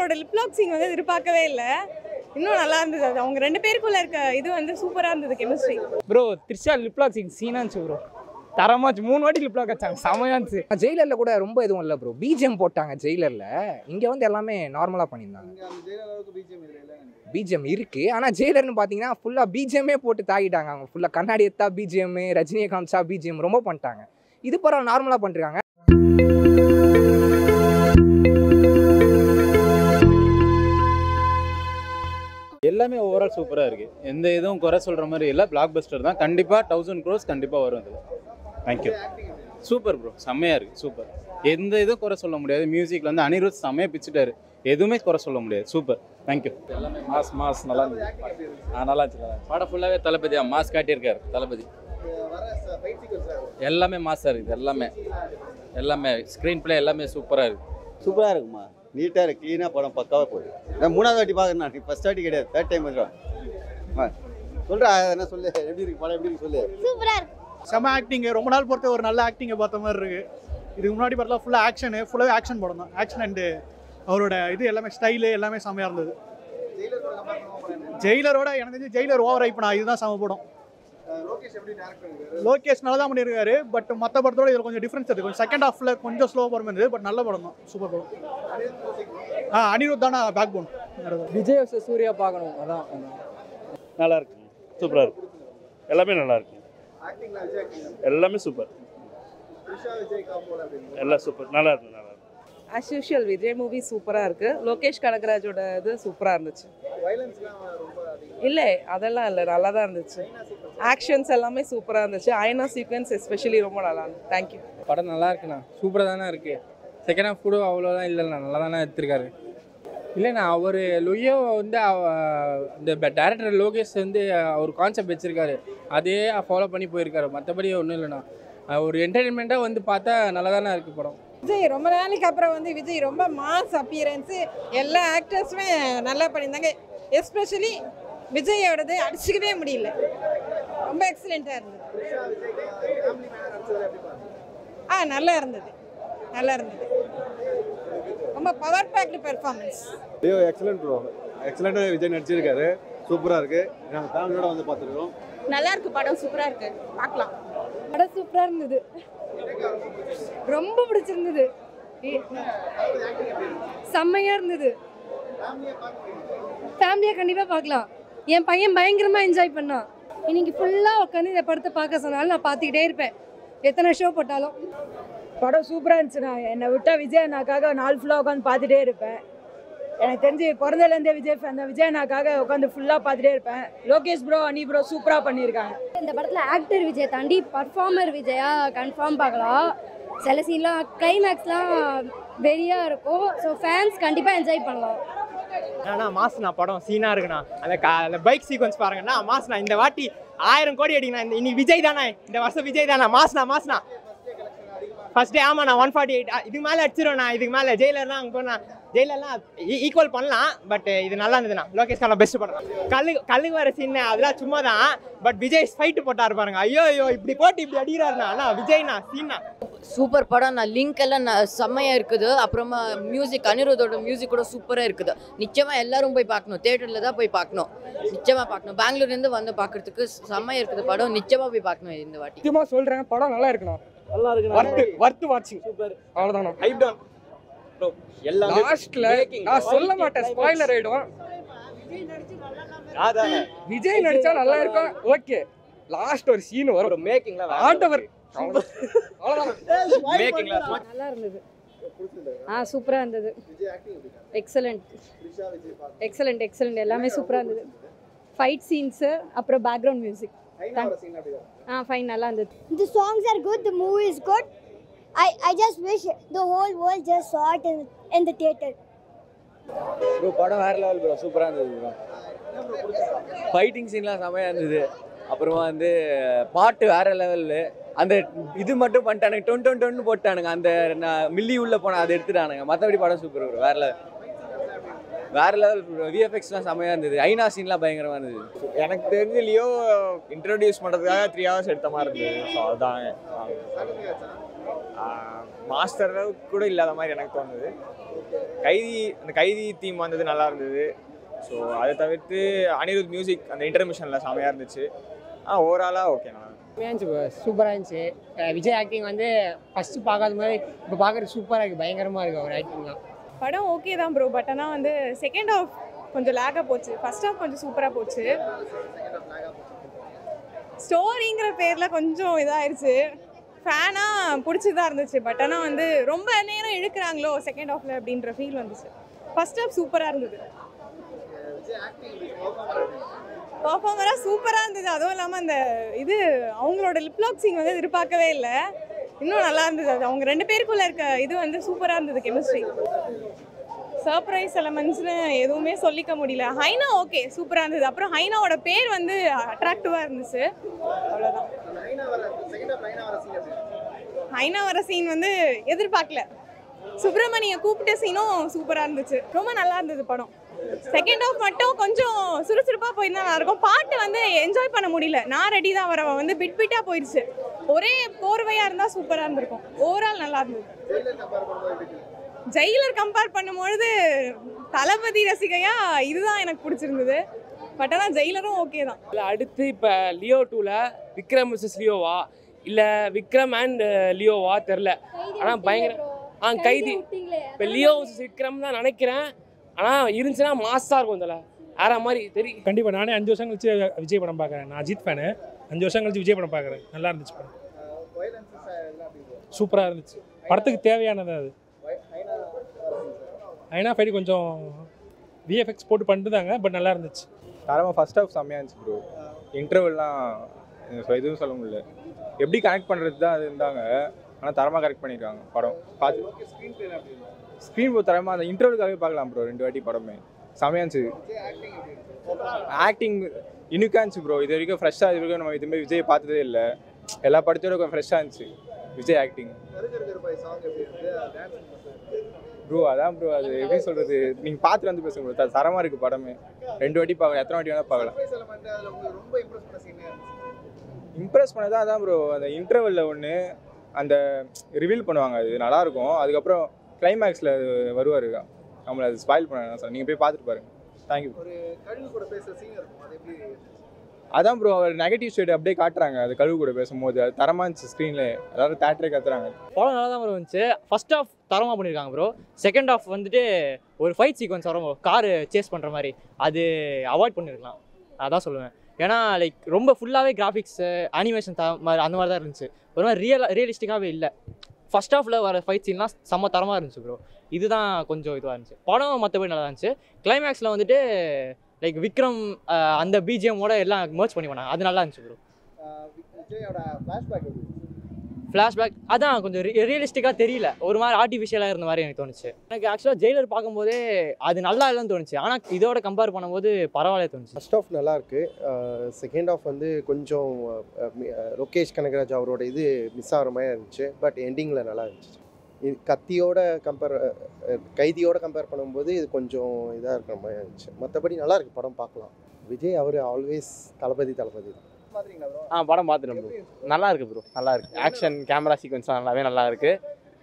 அவங்களோட lip lock scene வந்து எதிர்பார்க்கவே இல்லை இன்னும் நல்லா இருந்தது அது அவங்க ரெண்டு பேருக்குள்ள இருக்க இது வந்து சூப்பராக இருந்தது chemistry bro Trisha lip lock scene சீனா இருந்துச்சு ப்ரோ தரமாச்சு மூணு வாட்டி லிப்லாக் வச்சாங்க செமையா இருந்துச்சு ஜெயிலர்ல கூட ரொம்ப எதுவும் இல்லை ப்ரோ பிஜிஎம் போட்டாங்க ஜெயிலர்ல இங்க வந்து எல்லாமே நார்மலா பண்ணியிருந்தாங்க இங்க அந்த ஜெயிலர் அளவுக்கு பிஜிஎம் இதுல இல்ல எனக்கு பிஜிஎம் இருக்கு ஆனா ஜெயிலர்னு பாத்தீங்கன்னா ஃபுல்லா பிஜிஎம்மே போட்டு தாக்கிட்டாங்க அவங்க ஃபுல்லா கண்ணாடி எத்தா பிஜிஎம் ரஜினியை காமிச்சா பிஜிஎம் ரொம்ப பண்ணிட்டாங்க இது பரவாயில்ல நார்மலா பண்ணிருக்காங்க எல்லாமே ஓவரால் சூப்பராக இருக்குது எந்த இதுவும் குறை சொல்கிற மாதிரி இல்லை பிளாக் பஸ்டர் தான் கண்டிப்பாக தௌசண்ட் க்ரோஸ் கண்டிப்பாக வரும் இதில் தேங்க்யூ சூப்பர் ப்ரோ செம்மையாக இருக்குது சூப்பர் எந்த இதுவும் குறை சொல்ல முடியாது மியூசிக்கில் வந்து அனிருத் செம்மையாக பிச்சுட்டாரு எதுவுமே குறை சொல்ல முடியாது சூப்பர் தேங்க்யூ எல்லாமே மாஸ் மாஸ் நல்லா இருந்தது ஆ நல்லா இருந்துச்சு படம் ஃபுல்லாகவே தளபதியா மாஸ் காட்டியிருக்காரு தளபதி வர ஃபைட் சீக்வன்ஸ் எல்லாமே மாஸாக இருக்குது எல்லாமே எல்லாமே ஸ்க்ரீன் ப்ளே எல்லாமே சூப்பராக இருக்குது சூப்பராக இருக்குமா நீட்டாக இருக்கு க்ளீனாக படம் பக்காவாக போகுது நான் மூணாவது வாட்டி பார்க்குறேன் நான் ஃபஸ்ட் வாட்டி கிடையாது தேர்ட் டைம் வந்துடும் சொல்கிறா என்ன சொல்லு எப்படி இருக்கு படம் எப்படி இருக்கு சொல்லு சூப்பரா இருக்கு செம ஆக்டிங் ரொம்ப நாள் பொறுத்த ஒரு நல்ல ஆக்டிங்கை பார்த்த மாதிரி இருக்கு இதுக்கு முன்னாடி பார்த்தா ஃபுல்லாக ஆக்ஷனு ஃபுல்லாகவே ஆக்ஷன் படம் தான் ஆக்ஷன் அண்டு அவரோட இது எல்லாமே ஸ்டைலு எல்லாமே செம்மையாக இருந்தது ஜெயிலர் கூட கம்பேர் பண்ணுவோம் ஜெயிலரோட எனக்கு தெரிஞ்சு ஜெயிலர் ஓவர் ஐப்பனா இதுதான் செம படம் லோகேஷ் எப்படி டேரக்ட் பண்ணிருக்காரு லோகேஷ் நல்லா தான் பண்ணியிருக்காரு பட் மற்ற படத்தோட இதில் கொஞ்சம் டிஃப்ரென்ஸ் இருக்குது கொஞ்சம் செகண்ட் ஹாஃபில் கொஞ்சம் ஸ்லோ போகிற மாதிரி இருந்தது பட் நல்ல படம் தான் சூப்பர் படம் ஆ அனிருத் தானே backbone Vijay vs Suriya பார்க்கணும் அதான் நல்லா இருக்கு சூப்பராக இருக்கு எல்லாமே நல்லா இருக்கு ஆக்டிங்ல விஜய் ஆக்டிங் எல்லாமே சூப்பர் த்ரிஷா விஜய் காம்போல அப்படின்னு எல்லாம் சூப்பர் நல்லா இருக்கு நல்லா இருக்கு ஆஸ் யூஷுவல் விஜய் மூவி சூப்பராக இருக்குது லோகேஷ் கனகராஜோட இது சூப்பராக இருந்துச்சு வைலன்ஸ்லாம் ரொம்ப அதிகம் இல்லை அதெல்லாம் இல்லை நல்லா தான் இருந்துச்சு ஆக்ஷன்ஸ் எல்லாமே சூப்பராக இருந்துச்சு ஐநா சீக்வன்ஸ் எஸ்பெஷலி ரொம்ப நல்லா இருந்துச்சு தேங்க்யூ படம் நல்லா இருக்குண்ணா சூப்பராக தானே இருக்கு செகண்ட் ஹாஃப் கூட அவ்வளோதான் இல்லைண்ணா நல்லா தானே எடுத்திருக்காரு இல்லைண்ணா அவர் லொய்யோ வந்து அவ- இந்த டேரக்டர் லோகேஷ் வந்து அவர் கான்செப்ட் வச்சிருக்காரு அதே ஃபாலோ பண்ணி போயிருக்காரு மற்றபடி ஒன்றும் இல்லைண்ணா ஒரு என்டர்டெயின்மெண்ட்டாக வந்து பார்த்தா நல்லா தானே இருக்குது படம் விஜய் ரொம்ப நாளைக்கு அப்புறம் வந்து விஜய் ரொம்ப மாஸ் அப்பியரன்ஸு எல்லா ஆக்டர்ஸுமே நல்லா பண்ணியிருந்தாங்க எஸ்பெஷலி விஜயோடது அடிச்சுக்கவே முடியல ரொம்ப எக்ஸலண்ட்டாக இருந்தது ஃபேமிலி மேனர் நடிச்சதுல எப்படி பாருங்க ஆ நல்லா இருந்தது நல்லா இருந்தது ரொம்ப பவர் பேக்டு பெர்ஃபார்மன்ஸ் ஐயோ எக்ஸலண்ட் ப்ரோ எக்ஸலண்ட்டாக விஜய் நடிச்சிருக்காரு சூப்பராக இருக்கு நாங்கள் ஃபேமிலியோட வந்து பார்த்துருக்கோம் நல்லா இருக்கு படம் சூப்பராக இருக்கு பார்க்கலாம் படம் சூப்பரா இருந்தது ரொம்ப பிடிச்சிருந்தது செம்மையா இருந்தது ஃபேமிலியா கண்டிப்பா பார்க்கலாம் என் பையன் பயங்கரமா என்ஜாய் பண்ணான் இன்னைக்கு ஃபுல்லா உட்காந்து இந்த படத்தை பார்க்க சொன்னாலும் நான் பார்த்துக்கிட்டே இருப்பேன் எத்தனை ஷோ போட்டாலும் படம் சூப்பராக இருந்துச்சுண்ணா என்னை விட்டா விஜய் அண்ணாக்காக நாள் ஃபுல்லாக உட்காந்து பார்த்துட்டே இருப்பேன் எனக்கு தெரிஞ்சு பிறந்ததுலேருந்தே விஜய் ஃபேன் தான் விஜய் அண்ணாக்காக உட்காந்து ஃபுல்லாக பார்த்துட்டே இருப்பேன் லோகேஷ் ப்ரோ அனி ப்ரோ சூப்பராக பண்ணியிருக்காங்க இந்த படத்துல ஆக்டர் விஜய் தாண்டி பர்ஃபார்மர் விஜயா கன்ஃபார்ம் பார்க்கலாம் சில சீன்லாம் கிளைமேக்ஸ்லாம் வெறியா இருக்கும் ஸோ ஃபேன்ஸ் கண்டிப்பா என்ஜாய் பண்ணலாம் அண்ணா மாஸ்ண்ணா படம் சீனாக இருக்குண்ணா அந்த கா அந்த பைக் சீக்வன்ஸ் பாருங்கண்ணா மாஸ்ண்ணா இந்த வாட்டி ஆயிரம் கோடி அடிங்கண்ணா இந்த இன்னைக்கு விஜய் தானே இந்த வருஷம் விஜய் தானே மாஸ்ண்ணா மாஸ்ண்ணா ஃபர்ஸ்ட் டே ஆமாண்ணா ஒன் ஃபார்ட்டி எயிட் இதுக்கு மேலே அடிச்சிருவேண்ணா இதுக்கு மேலே ஜெயிலர்லாம் அங்கே போனா ஜெயிலர்லாம் ஈக்குவல் பண்ணலாம் பட் இது நல்லா இருந்ததுண்ணா லோகேஷ் கான பெஸ்ட் படம் கல்லு கல்லுக்கு வர சீன் அதெல்லாம் சும்மா தான் பட் விஜய் ஃபைட்டு போட்டாரு பாருங்க ஐயோ ஐயோ இப்படி போட்டு இப்படி அடிக்கிறாருண்ணா அண்ணா விஜய்ண்ணா சீனா சூப்பர் படம் நான் லிங்க் எல்லாம் ந- செம்மையா இருக்குது அப்புறமா மியூசிக் அனிருத்தோட மியூசிக் கூட சூப்பரா இருக்குது நிச்சயமா எல்லாரும் போய் பார்க்கணும் தேட்டர்ல தான் போய் பார்க்கணும் நிச்சயமா பார்க்கணும் பெங்களூர்ல இருந்து வந்து பார்க்கறதுக்கு செம்மையா இருக்குது படம் நிச்சயமா போய் பார்க்கணும் இந்த வாட்டி சத்தியமாக சொல்கிறேன் படம் நல்லா இருக்குண்ணா நல்லா வர்த்து வர்த்து வாட்சிங் சூப்பர் அவ்வளோதாண்ணா ஹைப் டவுன் ப்ரோ எல்லாமே லாஸ்ட்ல நான் சொல்ல மாட்டேன் ஸ்பாயிலர் ஆயிடும் அதானே விஜய் நடிச்சா நல்லா இருக்கும் ஓகே லாஸ்ட் ஒரு சீன் வரும் ஒரு மேக்கிங்ல ஆண்டவர் அவ்வளவுதான் மேக்கிங்ல நல்லா இருந்தது ஆ சூப்பரா இருந்தது விஜய் ஆக்டிங் எப்படி எக்ஸலண்ட் த்ரிஷா விஜய் பார்க்க எக்ஸலண்ட் எக்ஸலண்ட் எல்லாமே சூப்பரா இருந்தது ஃபைட் சீன்ஸு அப்புறம் பேக்ரவுண்ட் மியூசிக் ஐநா வர சீன் அப்படி ஆ ஃபைன் நல்லா இருந்தது The songs are good, the movie is good. I, I just wish the whole world just saw it in, in the theater. Bro படம் வேற லெவல் ப்ரோ சூப்பரா இருந்தது ப்ரோ ஃபைட்டிங் சீன்லாம் செமையா இருந்தது அப்புறமா வந்து பாட்டு வேற லெவலு அந்த இது மட்டும் பண்ணிட்டானுங்க டொன் டொன் டொன்னு போட்டானுங்க அந்த நான் மில்லி உள்ள போன அதை எடுத்துட்டானுங்க மற்றபடி படம் சூப்பர் ப்ரோ வேற லெவல் வேற லெவல் விஎஃப்எக்ஸ்லாம் செமையா இருந்தது ஐநா சீன்லாம் பயங்கரமா இருந்தது எனக்கு தெரிஞ்சு லியோ இன்ட்ரோடியூஸ் பண்ணுறதுக்காக த்ரீ ஹவர்ஸ் எடுத்த மாதிரி இருந்தது ஸோ அதுதான் மாஸ்டர் அளவுக்கு கூட இல்லாத மாதிரி எனக்கு தோணுது கைதி அந்த கைதி தீம் வந்தது நல்லா இருந்தது ஸோ அதை தவிர்த்து அனிருத் மியூசிக் அந்த இன்டர்மிஷனில் செமையாக இருந்துச்சு ஆ ஓவராலாக ஓகே நல்லா இருந்துச்சு சூப்பராக இருந்துச்சு அஹ் விஜய் ஆக்டிங் வந்து ஃபஸ்ட்டு பார்க்காத மாதிரி இப்போ பார்க்குறது சூப்பராக இருக்குது பயங்கரமாக இருக்குது அவர் ஆக்டிங்லாம் படம் ஓகே தான் ப்ரோ பட் ஆனால் வந்து செகண்ட் ஹாஃப் கொஞ்சம் லேக்காக போச்சு ஃபர்ஸ்ட் ஹாஃப் கொஞ்சம் சூப்பராக போச்சு ஸ்டோரிங்கிற பேரில் கொஞ்சம் இதாயிருச்சு ஃபேனாக பிடிச்சதா இருந்துச்சு பட் ஆனால் வந்து ரொம்ப நேரம் இழுக்கிறாங்களோ செகண்ட் ஹாஃபில் அப்படின்ற ஃபீல் வந்துச்சு ஃபர்ஸ்ட் ஹாஃப் சூப்பராக இருந்தது பர்ஃபார்மராக சூப்பராக இருந்தது அதுவும் இல்லாமல் அந்த இது அவங்களோட லிப்லாக் சீன் வந்து எதிர்பார்க்கவே இல்லை இன்னும் நல்லா இருந்தது அது அவங்க ரெண்டு பேருக்குள்ள இருக்க இது வந்து சூப்பராக இருந்தது கெமிஸ்ட்ரி சர்ப்ரைஸ் எலமெண்ட்ஸ்னு எதுவுமே சொல்லிக்க முடியல ஹைனா ஓகே சூப்பராக இருந்தது அப்புறம் ஹைனாவோட பேர் வந்து அட்ராக்டிவாக இருந்துச்சு அவ்வளோதான் ஹைனா வர சீன் வந்து எதிர்பார்க்கல சுப்பிரமணிய கூப்பிட்ட சீனும் சூப்பராக இருந்துச்சு ரொம்ப நல்லா இருந்தது படம் செகண்ட் ஹாஃப் மட்டும் கொஞ்சம் சுறுசுறுப்பாக போயிருந்தா நல்லா இருக்கும் பாட்டு வந்து என்ஜாய் பண்ண முடியல நான் ரெடி தான் வரவன் வந்து பிட் பிட்டாக போயிடுச்சு ஒரே கோர்வையாக இருந்தால் சூப்பராக இருந்திருக்கும் ஓவரால் நல்லா இருந்தது ஜெயிலர் கம்பேர் பண்ணும்பொழுது தளபதி ரசிகையா இதுதான் எனக்கு பிடிச்சிருந்தது பட் ஆனால் ஜெயிலரும் ஓகே தான் இல்லை அடுத்து இப்போ லியோ டூவில் விக்ரம் மிஸ்ஸஸ் லியோவா இல்லை விக்ரம் அண்ட் லியோவா தெரில ஆனால் பயங்கர ஆ கைதி இப்போ லியோ vs விக்ரம் தான் நினைக்கிறேன் ஆனால் இருந்துச்சுன்னா மாஸாக இருக்கும் இதில் வேற மாதிரி தெரியும் கண்டிப்பாக நானே அஞ்சு வருஷம் கழிச்சு விஜய் படம் பார்க்குறேன் நான் அஜித் ஃபேனு அஞ்சு வருஷம் கழிச்சு விஜய் படம் பார்க்குறேன் நல்லா இருந்துச்சு படம் சூப்பராக இருந்துச்சு படத்துக்கு தேவையானது அது ஐநா ஃபைட் கொஞ்சம் விஎஃப்எக்ஸ் போட்டு பண்ணிருந்தாங்க பட் நல்லா இருந்துச்சு தரமாக ஃபர்ஸ்ட் ஹாஃப் செம்மையாக இருந்துச்சு ப்ரோ இன்டர்வெல்லாம் எதுவும் சொல்ல முடியல எப்படி கனெக்ட் பண்ணுறது தான் அது இருந்தாங்க ஆனால் தரமாக கரெக்ட் பண்ணியிருக்காங்க படம் பார்த்து ஸ்க்ரீன் போ தரமாக அந்த இன்டர்வலுக்காகவே பார்க்கலாம் ப்ரோ ரெண்டு வாட்டி படமே செம்மையாக இருந்துச்சு ஆக்டிங் யூனிக்காக இருந்துச்சு ப்ரோ இது வரைக்கும் ஃப்ரெஷ்ஷாக இது வரைக்கும் நம்ம இதுமாதிரி விஜய் பார்த்ததே இல்லை எல்லா படத்தோட கொஞ்சம் ஃப்ரெஷ்ஷாக இருந்துச்சு விஜய் ஆக்டிங் ப்ரோ அதான் ப்ரோ அது எப்படி சொல்கிறது நீங்கள் பார்த்துட்டு வந்து பேசுங்க ப்ரோ தரமாக இருக்குது படமே ரெண்டு வாட்டி பார்க்கலாம் எத்தனை வாட்டி வேணால் பார்க்கலாம் இம்ப்ரெஸ் பண்ணது அதான் ப்ரோ அந்த இன்டர்வெல்ல ஒன்று அந்த ரிவீல் பண்ணுவாங்க அது நல்லாயிருக்கும் அதுக்கப்புறம் கிளைமேக்ஸில் வருவார் நம்மளை அது ஸ்பாயில் பண்ண சார் நீங்கள் போய் பார்த்துட்டு பாருங்க தேங்க்யூ ஒரு கழுகு கூட பேசுற சீன் இருக்கும் அது எப்படி அதான் ப்ரோ அவர் நெகட்டிவ் சைடு அப்படியே காட்டுறாங்க அது கழுவு கூட பேசும்போது அது தரமாக இருந்துச்சு ஸ்க்ரீனில் அதாவது தேட்டரே கத்துறாங்க படம் நல்லா தான் ப்ரோ இருந்துச்சு ஃபர்ஸ்ட் ஹாஃப் தரமாக பண்ணியிருக்காங்க ப்ரோ செகண்ட் ஹாஃப் வந்துட்டு ஒரு ஃபைட் சீக்வன்ஸ் வரும் காரு சேஸ் பண்ணுற மாதிரி அது அவாய்ட் பண்ணியிருக்கலாம் அதான் சொல்லுவேன் ஏன்னா லைக் ரொம்ப ஃபுல்லாகவே கிராஃபிக்ஸு அனிமேஷன் த மாதிரி அந்த மாதிரி தான் இருந்துச்சு ஒரு மாதிரி ரியல் ரியலிஸ்டிக்காகவே இல்லை ஃபர்ஸ்ட் ஹாஃபில் வர ஃபைட் சீன்லாம் செம்ம தரமாக இருந்துச்சு ப்ரோ இதுதான் கொஞ்சம் இதுவாக இருந்துச்சு படம் மற்றபடி நல்லா இருந்துச்சு கிளைமேக்ஸில் வந்துட்டு லைக் விக்ரம் அஹ், அந்த பிஜிஎம்மோட எல்லாம் மர்ச் பண்ணி பண்ணாங்க அது நல்லா இருந்துச்சு ப்ரோ ஆஹ் விஜயோட ஃப்ளாஷ்பேக் எப்படி ஃப்ளாஷ்பேக் அதான் கொஞ்சம் ரியலிஸ்டிக்காக தெரியல ஒரு மாதிரி ஆர்டிஃபிஷியலாக இருந்த மாதிரி எனக்கு தோணுச்சு எனக்கு ஆக்சுவலாக ஜெயிலர் பார்க்கும்போதே அது நல்லா இல்லைன்னு தோணுச்சு ஆனால் இதோட கம்பேர் பண்ணும்போது பரவாயில்ல தோணுச்சு ஃபர்ஸ்ட் ஆஃப் நல்லா இருக்கு செகண்ட் ஆஃப் வந்து கொஞ்சம் அஹ், மி- அஹ், லோகேஷ் கனகராஜ் அவரோட இது மிஸ் ஆகிற மாதிரி இருந்துச்சு பட் எண்டிங்கில் நல்லா இருந்துச்சு இது கத்தியோட கம்பேர் கைதியோட கம்பேர் பண்ணும்போது இது கொஞ்சம் இதாக இருக்கிற மாதிரி இருந்துச்சு மற்றபடி நல்லா இருக்கு படம் பார்க்கலாம் விஜய் அவர் ஆல்வேஸ் தளபதி தளபதி தான் ஆ படம் பார்த்துட்டேன் ப்ரோ நல்லா இருக்கு ப்ரோ நல்லா இருக்கு ஆக்ஷன் கேமரா சீக்வன்ஸ்லாம் நல்லாவே நல்லா இருக்கு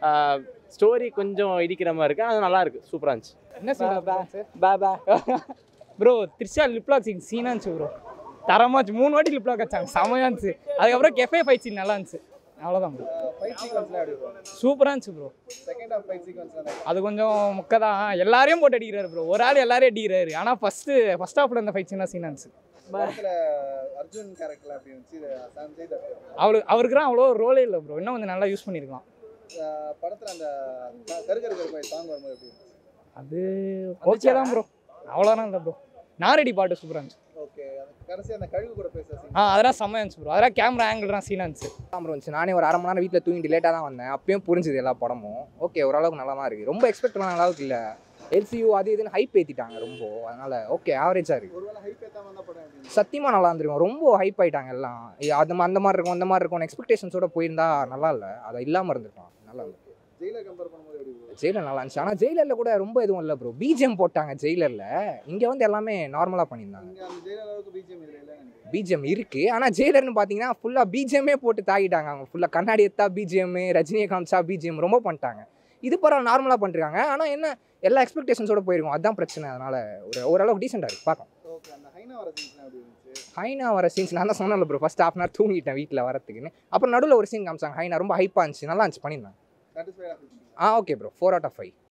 ஸ்டோரி கொஞ்சம் இடிக்கிற மாதிரி இருக்கு அது நல்லா இருக்கு சூப்பராக இருந்துச்சு என்ன சீன் பா பா ப்ரோ த்ரிஷா லிப்லாக் சீன் சீனாக இருந்துச்சு ப்ரோ தரமாக இருந்துச்சு மூணு வாட்டி லிப்லாக் வச்சாங்க செமையாக இருந்துச்சு அதுக்கப்புறம் கெஃபே ஃபைட் சீன் நல்லா இருந்துச்சு அவ்வளோதான் ப்ரோ ஃபைட் சீக்வன்ஸ்லாம் எப்படி இருக்கும் சூப்பராக இருந்துச்சு bro second half fight sequence அது கொஞ்சம் முக்க தான் எல்லாரையும் போட்டு அடிக்கிறாரு ப்ரோ ஒரு ஆள் எல்லாரையும் அடிக்கிறாரு ஆனால் ஃபஸ்ட்டு ஃபஸ்ட் ஹாஃபில் இந்த ஃபைட் சீனாக சீனாக இருந்துச்சு படத்துல அர்ஜுன் கேரக்டர்லாம் எப்படி இருந்துச்சு இது சஞ்சய் தத் அவரு அவருக்குலாம் அவ்வளோ ரோலே இல்லை ப்ரோ இன்னும் கொஞ்சம் நல்லா யூஸ் பண்ணியிருக்கலாம் ஆஹ் படத்துல அந்த க- கருகரு கருப்பாய் சாங் வரும்போது எப்படி இருந்துச்சு அது ஓகே தான் ப்ரோ அவ்வளோதான் இல்லை ப்ரோ நாரடி பாட்டு சூப்பராக இருந்துச்சு ஓகே கடைசி அந்த கழுகு கூட பேசுற scene. ஆ அதெல்லாம் செம்மையாக இருந்துச்சு ப்ரோ அதெல்லாம் கேமரா ஆங்கிள்லாம் சீனாக இருந்துச்சு கேமரா வந்துச்சு நானே ஒரு அரை மணி நேரம் வீட்டில் தூங்கிட்டு லேட்டாக தான் வந்தேன் அப்பயும் புரிஞ்சுது எல்லா படமும் ஓகே ஓரளவுக்கு நல்லா தான் இருக்குது ரொம்ப எக்ஸ்பெக்ட் பண்ண அளவுக்கு இல்லை எல்சியூ அது இதுன்னு ஹைப் ஏற்றிட்டாங்க ரொம்ப அதனால் ஓகே ஆவரேஜாக இருக்குது ஒருவேளை ஹைப் ஏத்தாம வந்தா படம் எப்படி இருந்துச்சு? சத்தியமாக நல்லா இருந்திருக்கும் ரொம்ப ஹைப் ஆயிட்டாங்க எல்லாம் இது அது மா- அந்த மாதிரி இருக்கும் அந்த மாதிரி இருக்கும் எக்ஸ்பெக்டேஷன்ஸோட போயிருந்தா நல்லா இல்லை அதை இல்லாமல் இருந்திருக்கும் நல்லா இல்லை ஜெயிலர் கம்பேர் பண்ணும்போது எப்படி bro? ஜெயிலர் நல்லா இருந்துச்சு ஆனால் ஜெயிலரில் கூட ரொம்ப எதுவும் இல்லை ப்ரோ பிஜிஎம் போட்டாங்க ஜெயிலரில் இங்கே வந்து எல்லாமே நார்மலாக பண்ணியிருந்தாங்க இங்க அந்த ஜெயிலர் அளவுக்கு பிஜிஎம் இதுல இல்லைன்னு நினைக்கிறேன் பிஜிஎம் இருக்கு ஆனால் ஜெயிலர்னு பார்த்தீங்கன்னா ஃபுல்லாக பிஜிஎம்மே போட்டு தாக்கிட்டாங்க அவங்க ஃபுல்லாக கண்ணாடி எத்தா பிஜிஎம் ரஜினியை காமிச்சா பிஜிஎம் ரொம்ப பண்ணிட்டாங்க இது பரவாயில்ல நார்மலாக பண்ணிருக்காங்க ஆனால் என்ன எல்லா எக்ஸ்பெக்டேஷன்ஸோட போயிருக்கும் அதான் பிரச்சனை அதனால ஒரு ஓரளவுக்கு டீசெண்டாக இருக்கு பார்க்கலாம் ஓகே அந்த ஹைனா வர சீன்ஸ்லாம் எப்படி இருந்துச்சு ஹைனா வர சீன்ஸ் நான் தான் சொன்னேன்ல bro first half an hour தூங்கிட்டேன் வீட்டில் வரத்துக்குன்னு அப்புறம் நடுவில் ஒரு சீன் காமிச்சாங்க ஹைனா ரொம்ப ஹைப்பாக இருந்துச்சு நல்லா இருந்துச்சு பண்ணியிருந்தாங்க சாட்டிஸ்ஃபைடாக ஆ okay bro four out of five